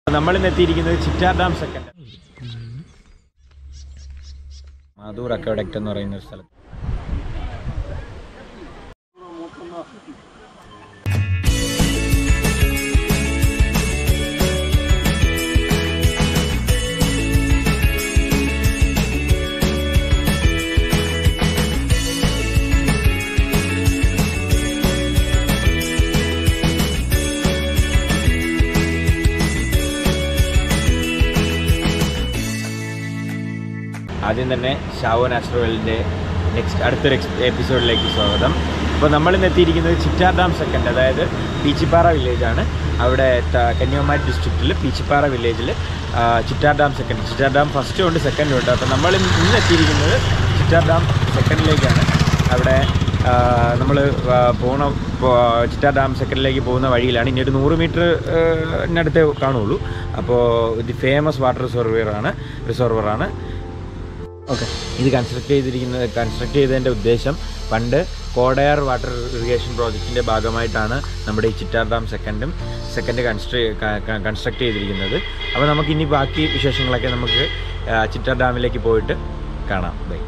നമ്മളിന്ന് എത്തിയിരിക്കുന്നത് Chittar dam second Madhur aqueduct എന്ന് പറയുന്ന ഒരു സ്ഥലത്ത് ആദ്യം തന്നെ ഷാവോ നാച്ചുറലിൻ്റെ നെക്സ്റ്റ് അടുത്തൊരു എപ്പിസോഡിലേക്ക് സ്വാഗതം അപ്പോൾ നമ്മളിന്ന് എത്തിയിരിക്കുന്നത് ചിറ്റാർ ഡാം സെക്കൻഡ് അതായത് പീച്ചിപ്പാറ വില്ലേജാണ് അവിടെ ത- കന്യാകുമാരി ഡിസ്ട്രിക്റ്റിൽ പീച്ചിപ്പാറ വില്ലേജിൽ Chittar dam second Chittar dam ഫസ്റ്റും ഉണ്ട് സെക്കൻഡും ഉണ്ട് അപ്പോൾ നമ്മൾ ഇന്ന് എത്തിയിരിക്കുന്നത് ചിറ്റാർ ഡാം സെക്കൻഡിലേക്കാണ് അവിടെ നമ്മൾ പോണ പോ- ചിറ്റാർ ഡാം സെക്കൻഡിലേക്ക് പോകുന്ന വഴിയിലാണ് ഇനി ഒരു നൂറ് മീറ്ററിനടുത്തേ കാണുള്ളൂ അപ്പോൾ ഇത് ഫേമസ് വാട്ടർ റിസർവറാണ് റിസർവറാണ് ഓക്കെ ഇത് കൺസ്ട്രക്ട് ചെയ്തിരിക്കുന്നത് കൺസ്ട്രക്ട് ചെയ്തതിൻ്റെ ഉദ്ദേശം പണ്ട് കോടയാർ വാട്ടർ ഇറിഗേഷൻ പ്രോജക്റ്റിൻ്റെ ഭാഗമായിട്ടാണ് നമ്മുടെ ഈ ചിറ്റാർ ഡാം സെക്കൻഡും സെക്കൻഡ് കൺസ്ട്ര കൺസ്ട്രക്ട് ചെയ്തിരിക്കുന്നത് അപ്പോൾ നമുക്ക് ഇനി ബാക്കി വിശേഷങ്ങളൊക്കെ നമുക്ക് ആ, ചിറ്റാർ ഡാമിലേക്ക് പോയിട്ട് കാണാം ബൈ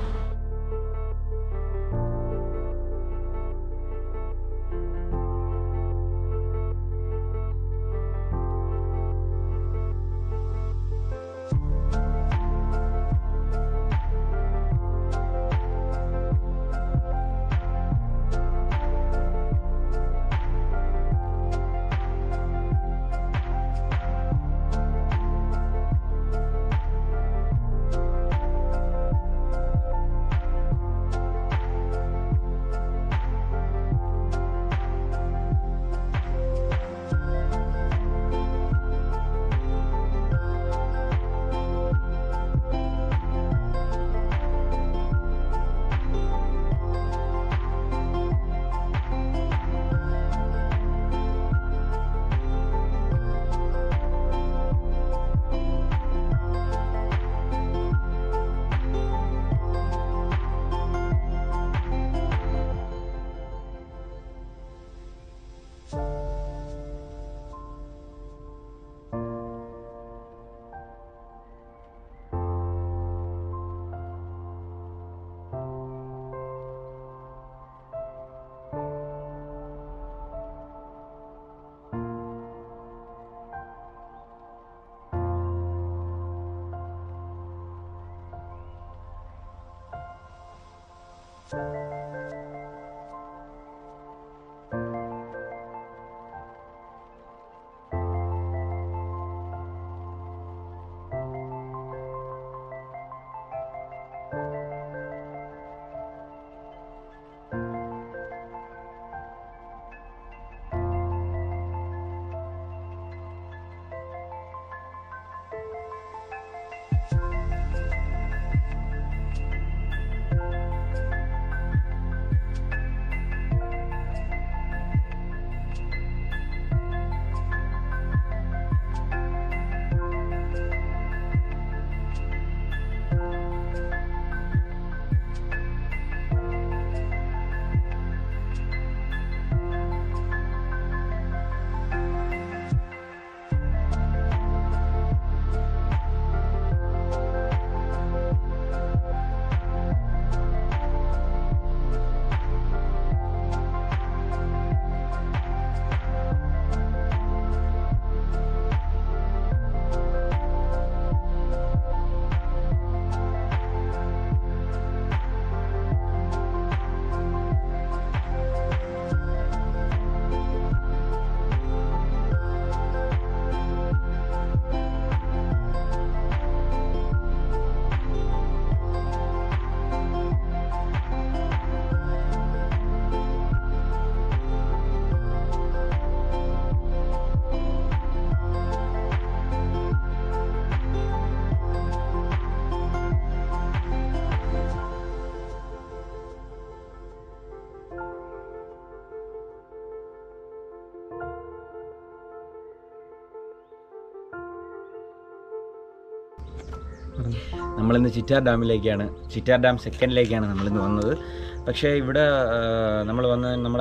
നമ്മളിന്ന് ചിറ്റാർ ഡാമിലേക്കാണ് ചിറ്റാർ ഡാം സെക്കൻഡിലേക്കാണ് നമ്മളിന്ന് വന്നത് പക്ഷേ ഇവിടെ നമ്മൾ വന്ന് നമ്മുടെ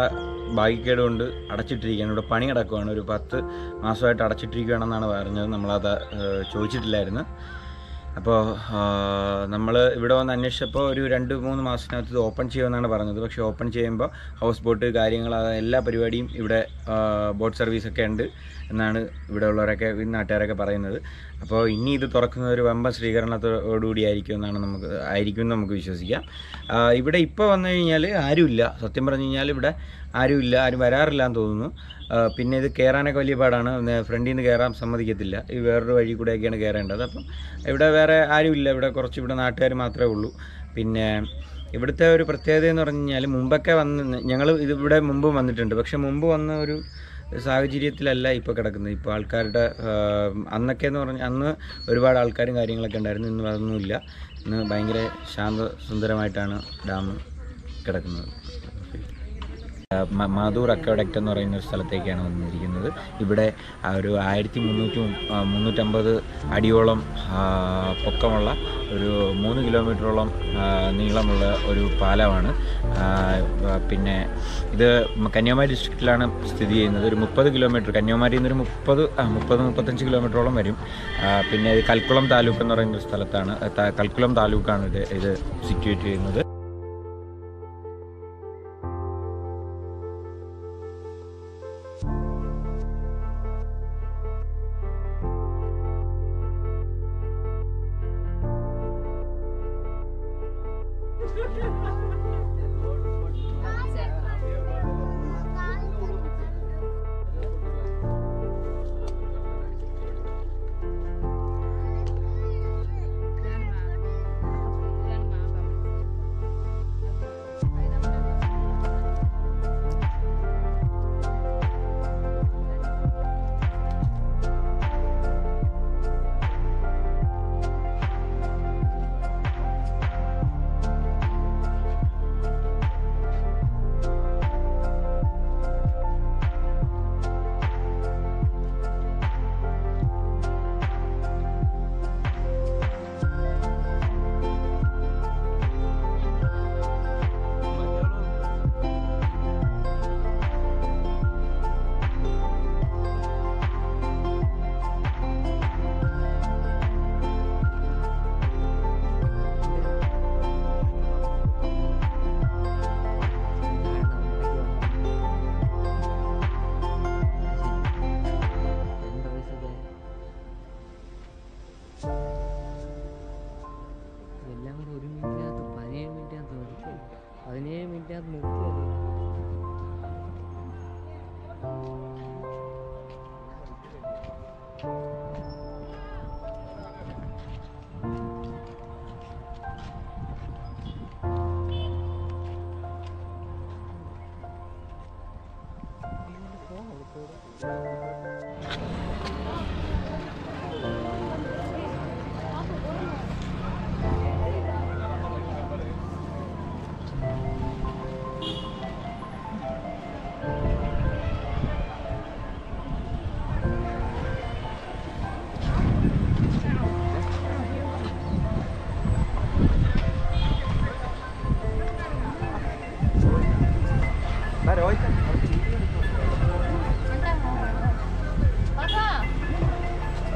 ഭാഗ്യക്കേട് കൊണ്ട് അടച്ചിട്ടിരിക്കുകയാണ് ഇവിടെ പണി കിടക്കുവാണ് ഒരു പത്ത് മാസമായിട്ട് അടച്ചിട്ടിരിക്കുകയാണെന്നാണ് പറഞ്ഞത് നമ്മളത് ഏഹ്, ചോദിച്ചിട്ടില്ലായിരുന്നു അപ്പോൾ നമ്മൾ ഇവിടെ വന്ന് അന്വേഷിച്ചപ്പോൾ ഒരു രണ്ട് മൂന്ന് മാസത്തിനകത്ത് ഇത് ഓപ്പൺ ചെയ്യുമെന്നാണ് പറഞ്ഞത് പക്ഷേ ഓപ്പൺ ചെയ്യുമ്പോൾ ഹൗസ് ബോട്ട് കാര്യങ്ങൾ അത് എല്ലാ പരിപാടിയും ഇവിടെ ബോട്ട് സർവീസൊക്കെ ഉണ്ട് എന്നാണ് ഇവിടെ ഉള്ളവരൊക്കെ ഈ നാട്ടുകാരൊക്കെ പറയുന്നത് അപ്പോൾ ഇനി ഇത് തുറക്കുന്ന ഒരു വമ്പൻ സ്വീകരണത്തോടുകൂടി ആയിരിക്കും എന്നാണ് നമുക്ക് ആയിരിക്കും എന്ന് നമുക്ക് വിശ്വസിക്കാം ആ, ഇവിടെ ഇപ്പോൾ വന്നു കഴിഞ്ഞാൽ ആരുമില്ല സത്യം പറഞ്ഞു കഴിഞ്ഞാൽ ഇവിടെ ആരുമില്ല ആരും വരാറില്ല എന്ന് തോന്നുന്നു ആ, പിന്നെ ഇത് കയറാനൊക്കെ വലിയ പാടാണ് ഫ്രണ്ടിൽ നിന്ന് കയറാൻ സമ്മതിക്കത്തില്ല ഈ വേറൊരു വഴി കൂടെയൊക്കെയാണ് കയറേണ്ടത് അപ്പം ഇവിടെ വേറെ ആരുമില്ല ഇവിടെ കുറച്ച് ഇവിടെ നാട്ടുകാർ മാത്രമേ ഉള്ളൂ പിന്നെ ഇവിടുത്തെ ഒരു പ്രത്യേകത എന്ന് പറഞ്ഞു കഴിഞ്ഞാൽ മുമ്പൊക്കെ വന്ന് ഞങ്ങൾ ഇതിവിടെ മുമ്പ് വന്നിട്ടുണ്ട് പക്ഷെ മുമ്പ് വന്ന ഒരു സാഹചര്യത്തിലല്ല ഇപ്പോൾ കിടക്കുന്നത് ഇപ്പോൾ ആൾക്കാരുടെ ആ, അന്നൊക്കെ എന്ന് പറഞ്ഞാൽ അന്ന് ഒരുപാട് ആൾക്കാരും കാര്യങ്ങളൊക്കെ ഉണ്ടായിരുന്നു ഇന്ന് അതൊന്നുമില്ല ഇന്ന് ഭയങ്കര ശാന്ത സുന്ദരമായിട്ടാണ് ഡാം കിടക്കുന്നത് മ- മാധൂർ അക്വഡക്റ്റ് എന്ന് പറയുന്ന ഒരു സ്ഥലത്തേക്കാണ് വന്നിരിക്കുന്നത് ഇവിടെ ആ ഒരു ആയിരത്തി മുന്നൂറ്റി മുന്നൂറ്റമ്പത് അടിയോളം ആ, പൊക്കമുള്ള ഒരു മൂന്ന് കിലോമീറ്ററോളം ആ, നീളമുള്ള ഒരു പാലമാണ് ആ, ആ, പിന്നെ ഇത് കന്യാകുമാരി ഡിസ്ട്രിക്റ്റിലാണ് സ്ഥിതി ചെയ്യുന്നത് ഒരു മുപ്പത് കിലോമീറ്റർ കന്യാകുമാരിയിൽ നിന്ന് ഒരു മുപ്പത് ആ, മുപ്പത് മുപ്പത്തഞ്ച് കിലോമീറ്ററോളം വരും ആ, പിന്നെ ഇത് കൽക്കുളം താലൂക്ക് എന്ന് പറയുന്ന ഒരു സ്ഥലത്താണ് ആ, ത- കൽക്കുളം താലൂക്കാണ് ഇത് ഇത് സിറ്റുവേറ്റ് ചെയ്യുന്നത് എല്ലാം കൂടെ ഒരു മിനിറ്റിനകത്ത് പതിനേഴ് മിനിറ്റിനകത്ത് നിർത്തി പതിനേഴ് മിനിറ്റിനകത്ത് നിർത്തിയത്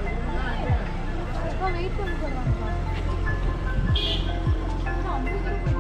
வெயிட் பண்ணி போடுறாங்க